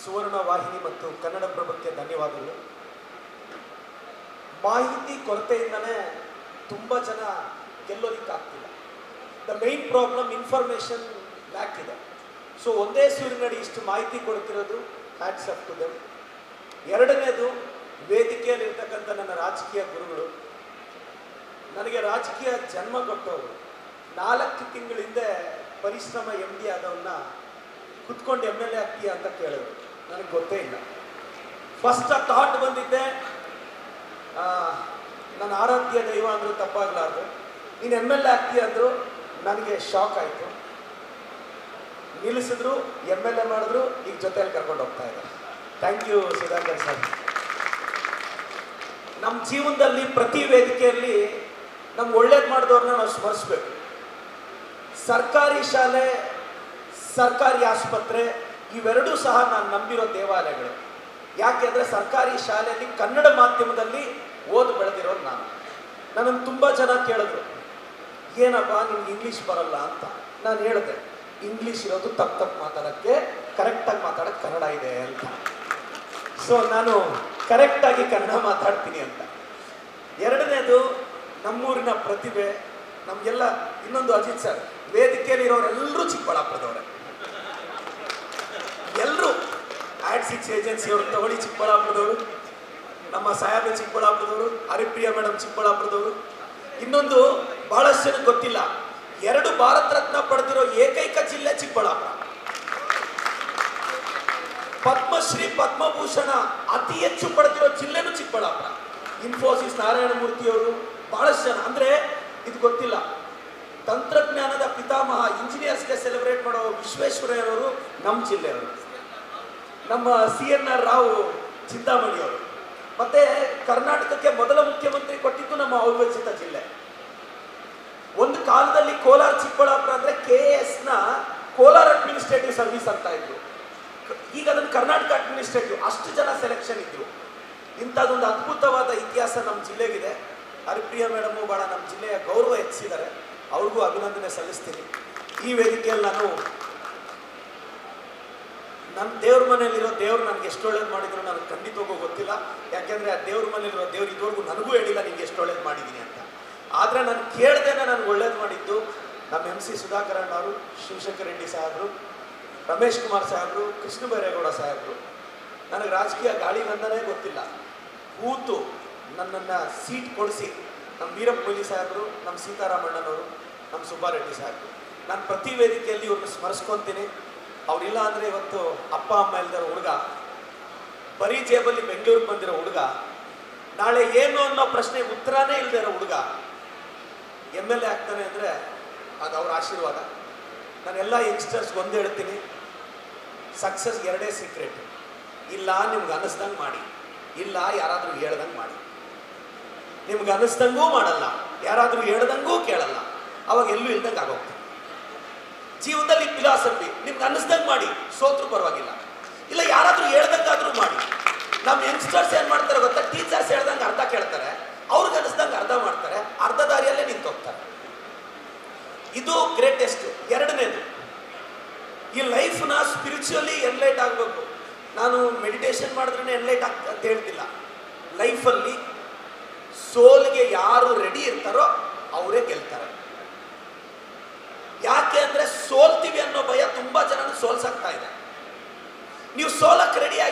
ಸುವರ್ಣ ವಾಹಿನಿ ಮತ್ತು ಕನ್ನಡಪ್ರಭಕ್ಕೆ ಧನ್ಯವಾದಗಳು ಮಾಹಿತಿ ಕೊರತೆಯಿಂದನೇ ತುಂಬ ಜನ ಗೆಲ್ಲೋದಿಕ್ಕಾಗ್ತಿಲ್ಲ the main problem information lack ಇದೆ ಸೊ ಒಂದೇ ಸೂರಿನಡಿ ಇಷ್ಟು ಮಾಹಿತಿ ಕೊಡ್ತಿರೋದು ಹ್ಯಾಟ್ಸ್ ಅಪ್ ಟು ದೆಮ್ ಎರಡನೇದು ವೇದಿಕೆಯಲ್ಲಿರ್ತಕ್ಕಂಥ ನನ್ನ ರಾಜಕೀಯ ಗುರುಗಳು ನನಗೆ ರಾಜಕೀಯ ಜನ್ಮ ಕೊಟ್ಟವರು ನಾಲ್ಕು ತಿಂಗಳ ಹಿಂದೆ ಪರಿಶ್ರಮ ಎಂ ಡಿ ಆದವನ್ನ ಕುತ್ಕೊಂಡು ಎಮ್ ಎಲ್ ಎ ಆಗ್ತೀಯ ಅಂತ ಕೇಳಿದ್ರು ನನಗೆ ಗೊತ್ತೇ ಇಲ್ಲ ಫಸ್ಟ್ ಆ ಥಾಟ್ ಬಂದಿದ್ದೆ ಆ, ನನ್ನ ಆರಾಧ್ಯ ದೈವ ಅಂದರು ತಪ್ಪಾಗಲಾರ್ದು ನೀನು ಎಮ್ ಎಲ್ ಎ ಆಗ್ತೀಯ ಅಂದರು ನನಗೆ ಶಾಕ್ ಆಯಿತು ನಿಲ್ಲಿಸಿದ್ರು ಎಮ್ ಎಲ್ ಎ ಮಾಡಿದ್ರು ಈಗ ಜೊತೆಯಲ್ಲಿ ಕರ್ಕೊಂಡು ಹೋಗ್ತಾ ಇದ್ದಾರೆ ಥ್ಯಾಂಕ್ ಯು ಸುಧಾಕರ್ ಸರ್ ನಮ್ಮ ಜೀವನದಲ್ಲಿ ಪ್ರತಿ ವೇದಿಕೆಯಲ್ಲಿ ನಮ್ಗೆ ಒಳ್ಳೇದು ಮಾಡಿದವ್ರನ್ನ ನಾವು ಸ್ಮರಿಸ್ಬೇಕು ಸರ್ಕಾರಿ ಶಾಲೆ ಸರ್ಕಾರಿ ಆಸ್ಪತ್ರೆ ಇವೆರಡೂ ಸಹ ನಾನು ನಂಬಿರೋ ದೇವಾಲಯಗಳು ಯಾಕೆಂದರೆ ಸರ್ಕಾರಿ ಶಾಲೆಯಲ್ಲಿ ಕನ್ನಡ ಮಾಧ್ಯಮದಲ್ಲಿ ಓದು ಬೆಳೆದಿರೋದು ನಾನು ನನ್ನನ್ನು ತುಂಬ ಜನ ಕೇಳಿದ್ರು ಏನಪ್ಪ ನಿಮ್ಗೆ ಇಂಗ್ಲೀಷ್ ಬರಲ್ಲ ಅಂತ ನಾನು ಹೇಳಿದೆ ಇಂಗ್ಲೀಷ್ ಇರೋದು ತಪ್ಪು ತಪ್ಪು ಮಾತಾಡೋಕ್ಕೆ ಕರೆಕ್ಟಾಗಿ ಮಾತಾಡೋಕ್ಕೆ ಕನ್ನಡ ಇದೆ ಅಂತ ಸೊ ನಾನು ಕರೆಕ್ಟಾಗಿ ಕನ್ನಡ ಮಾತಾಡ್ತೀನಿ ಅಂತ ಎರಡನೇದು ನಮ್ಮೂರಿನ ಪ್ರತಿಭೆ ನಮಗೆಲ್ಲ ಇನ್ನೊಂದು ಅಜಿತ್ ಸರ್ ವೇದಿಕೆಯಲ್ಲಿ ಇರೋರೆಲ್ಲರೂ ಚಿಕ್ಕಬಳ್ಳಾಪುರದವರೇ ಎಲ್ಲರೂ ಆಡ್ ಸಿಕ್ಸ್ ಏಜೆನ್ಸಿಯವರು ತಗೊಳ್ಳಿ ಚಿಕ್ಕಬಳ್ಳಾಪುರದವರು ನಮ್ಮ ಸಾಹೇಬ ಚಿಕ್ಕಬಳ್ಳಾಪುರದವರು ಹರಿಪ್ರಿಯ ಮೇಡಮ್ ಚಿಕ್ಕಬಳ್ಳಾಪುರದವರು ಇನ್ನೊಂದು ಬಹಳಷ್ಟು ಜನಕ್ಕೆ ಗೊತ್ತಿಲ್ಲ ಎರಡು ಭಾರತ ರತ್ನ ಪಡೆದಿರೋ ಏಕೈಕ ಜಿಲ್ಲೆ ಚಿಕ್ಕಬಳ್ಳಾಪುರ ಪದ್ಮಶ್ರೀ ಪದ್ಮಭೂಷಣ ಅತಿ ಹೆಚ್ಚು ಪಡೆದಿರೋ ಜಿಲ್ಲೆನೂ ಚಿಕ್ಕಬಳ್ಳಾಪುರ ಇನ್ಫೋಸಿಸ್ ನಾರಾಯಣಮೂರ್ತಿಯವರು ಬಹಳಷ್ಟು ಜನ ಅಂದ್ರೆ ಇದು ಗೊತ್ತಿಲ್ಲ ತಂತ್ರಜ್ಞಾನದ ಪಿತಾಮಹ ಇಂಜಿನಿಯರ್ಸ್ಗೆ ಸೆಲೆಬ್ರೇಟ್ ಮಾಡೋ ವಿಶ್ವೇಶ್ವರಯ್ಯನವರು ನಮ್ಮ ಜಿಲ್ಲೆಯವರು ನಮ್ಮ ಸಿ ಎನ್ ಆರ್ ರಾವ್ ಚಿಂತಾಮಣಿಯವರು ಮತ್ತೆ ಕರ್ನಾಟಕಕ್ಕೆ ಮೊದಲ ಮುಖ್ಯಮಂತ್ರಿ ಕೊಟ್ಟಿದ್ದು ನಮ್ಮ ಅವಿಭಜಿತ ಜಿಲ್ಲೆ ಒಂದು ಕಾಲದಲ್ಲಿ ಕೋಲಾರ ಚಿಕ್ಕಬಳ್ಳಾಪುರ ಅಂದ್ರೆ ಕೆ ಎಸ್ ನ ಕೋಲಾರ ಅಡ್ಮಿನಿಸ್ಟ್ರೇಟಿವ್ ಸರ್ವಿಸ್ ಅಂತ ಇದ್ರು ಈಗ ಅದನ್ನು ಕರ್ನಾಟಕ ಅಡ್ಮಿನಿಸ್ಟ್ರೇಟಿವ್ ಅಷ್ಟು ಜನ ಸೆಲೆಕ್ಷನ್ ಇದ್ರು ಇಂಥದ್ದೊಂದು ಅದ್ಭುತವಾದ ಇತಿಹಾಸ ನಮ್ಮ ಜಿಲ್ಲೆಗಿದೆ ಹರಿಪ್ರಿಯ ಮೇಡಮು ಭಾಳ ನಮ್ಮ ಜಿಲ್ಲೆಯ ಗೌರವ ಹೆಚ್ಚಿದ್ದಾರೆ ಅವ್ರಿಗೂ ಅಭಿನಂದನೆ ಸಲ್ಲಿಸ್ತೀನಿ ಈ ವೇದಿಕೆಯಲ್ಲಿ ನಾನು ನನ್ನ ದೇವ್ರ ಮನೆಯಲ್ಲಿರೋ ದೇವ್ರು ನನಗೆ ಎಷ್ಟು ಒಳ್ಳೇದು ಮಾಡಿದ್ರು ನನಗೆ ಖಂಡಿತವಾಗೂ ಗೊತ್ತಿಲ್ಲ ಯಾಕೆಂದರೆ ಆ ದೇವ್ರ ಮನೆಯಲ್ಲಿರೋ ದೇವ್ರು ಇದುವರೆಗೂ ನನಗೂ ಹೇಳಿಲ್ಲ ನಿಂಗೆ ಎಷ್ಟು ಒಳ್ಳೇದು ಮಾಡಿದ್ದೀನಿ ಅಂತ ಆದರೆ ನಾನು ಕೇಳ್ದೇನೆ ನನಗೆ ಒಳ್ಳೇದು ಮಾಡಿದ್ದು ನಮ್ಮ ಎಮ್ ಸಿ ಸುಧಾಕರಣ್ಣ ಅವರು ಶಿವಶಂಕರ್ ರೆಡ್ಡಿ ಸಾಹೇಬರು ರಮೇಶ್ ಕುಮಾರ್ ಸಾಹೇಬರು ಕೃಷ್ಣ ಬೈರೇಗೌಡ ಸಾಹೇಬರು ನನಗೆ ರಾಜಕೀಯ ಗಾಳಿ ಬಂದನೇ ಗೊತ್ತಿಲ್ಲ ಕೂತು ನನ್ನನ್ನು ಸೀಟ್ ಕೊಡಿಸಿ ನಮ್ಮ ವೀರಪ್ಪ ಮೊಯ್ಲಿ ಸಾಹೇಬರು ನಮ್ಮ ಸೀತಾರಾಮಣ್ಣನವರು ನಮ್ಮ ಸುಬ್ಬಾರೆಡ್ಡಿ ಸಾಹೇಬರು ನಾನು ಪ್ರತಿ ವೇದಿಕೆಯಲ್ಲಿ ಇವ್ರನ್ನ ಸ್ಮರಿಸ್ಕೊತೀನಿ ಅವರಿಲ್ಲ ಅಂದರೆ ಇವತ್ತು ಅಪ್ಪ ಅಮ್ಮ ಇಲ್ದಿರೋ ಹುಡುಗ ಬರೀ ಜೇಬಲ್ಲಿ ಬೆಂಗಳೂರಿಗೆ ಬಂದಿರೋ ಹುಡುಗ ನಾಳೆ ಏನು ಅನ್ನೋ ಪ್ರಶ್ನೆಗೆ ಉತ್ತರನೇ ಇಲ್ಲದೆ ಇರೋ ಹುಡುಗ ಎಮ್ ಎಲ್ ಎ ಆಗ್ತಾನೆ ಅಂದರೆ ಅದು ಅವ್ರ ಆಶೀರ್ವಾದ ನಾನೆಲ್ಲ ಯಂಗ್ಸ್ಟರ್ಸ್ಗೆ ಒಂದೇ ಹೇಳ್ತೀನಿ ಸಕ್ಸಸ್ ಎರಡೇ ಸೀಕ್ರೆಟ್ ಇಲ್ಲ ನಿಮ್ಗೆ ಅನ್ನಿಸ್ದಂಗೆ ಮಾಡಿ ಇಲ್ಲ ಯಾರಾದರೂ ಹೇಳ್ದಂಗೆ ಮಾಡಿ ನಿಮ್ಗೆ ಅನ್ನಿಸ್ದಂಗೂ ಮಾಡಲ್ಲ ಯಾರಾದರೂ ಹೇಳ್ದಂಗೂ ಕೇಳಲ್ಲ ಅವಾಗ ಎಲ್ಲೂ ಇಲ್ದಂಗೆ ಆಗೋಗ್ತದೆ ಜೀವನದಲ್ಲಿ ಫಿಲಾಸಫಿ ನಿಮ್ಗೆ ಅನ್ನಿಸ್ದಂಗೆ ಮಾಡಿ ಸೋತ್ರು ಪರವಾಗಿಲ್ಲ ಇಲ್ಲ ಯಾರಾದರೂ ಹೇಳ್ದಂಗಾದ್ರೂ ಮಾಡಿ ನಮ್ಮ ಯಂಗ್ಸ್ಟರ್ಸ್ ಏನು ಮಾಡ್ತಾರೆ ಗೊತ್ತಾ ಟೀಚರ್ಸ್ ಹೇಳ್ದಂಗೆ ಅರ್ಧ ಕೇಳ್ತಾರೆ ಅವ್ರಿಗೆ ಅನ್ನಿಸ್ದಂಗೆ ಅರ್ಧ ಮಾಡ್ತಾರೆ ಅರ್ಧ ದಾರಿಯಲ್ಲೇ ನಿಂತು ಹೋಗ್ತಾರೆ ಇದು ಗ್ರೇಟೆಸ್ಟ್ ಎರಡನೇದು ಈ ಲೈಫ್ನ ಸ್ಪಿರಿಚುವಲಿ ಎನ್ಲೈಟ್ ಆಗಬೇಕು ನಾನು ಮೆಡಿಟೇಷನ್ ಮಾಡಿದ್ರೆ ಎನ್ಲೈಟ್ ಆಗ್ ಅಂತ ಹೇಳ್ತಿಲ್ಲ ಲೈಫಲ್ಲಿ ಸೋಲ್ಗೆ ಯಾರು ರೆಡಿ ಇರ್ತಾರೋ ಅವರೇ ಗೆಲ್ತಾರೆ ಯಾಕೆ ಅಂದ್ರೆ ಸೋಲ್ತೀವಿ ಅನ್ನೋ ಭಯ ತುಂಬಾ ಜನ ಸೋಲ್ಸಾಗ್ತಾ ಇದೆ ನೀವು ಸೋಲಕ್ಕೆ ರೆಡಿ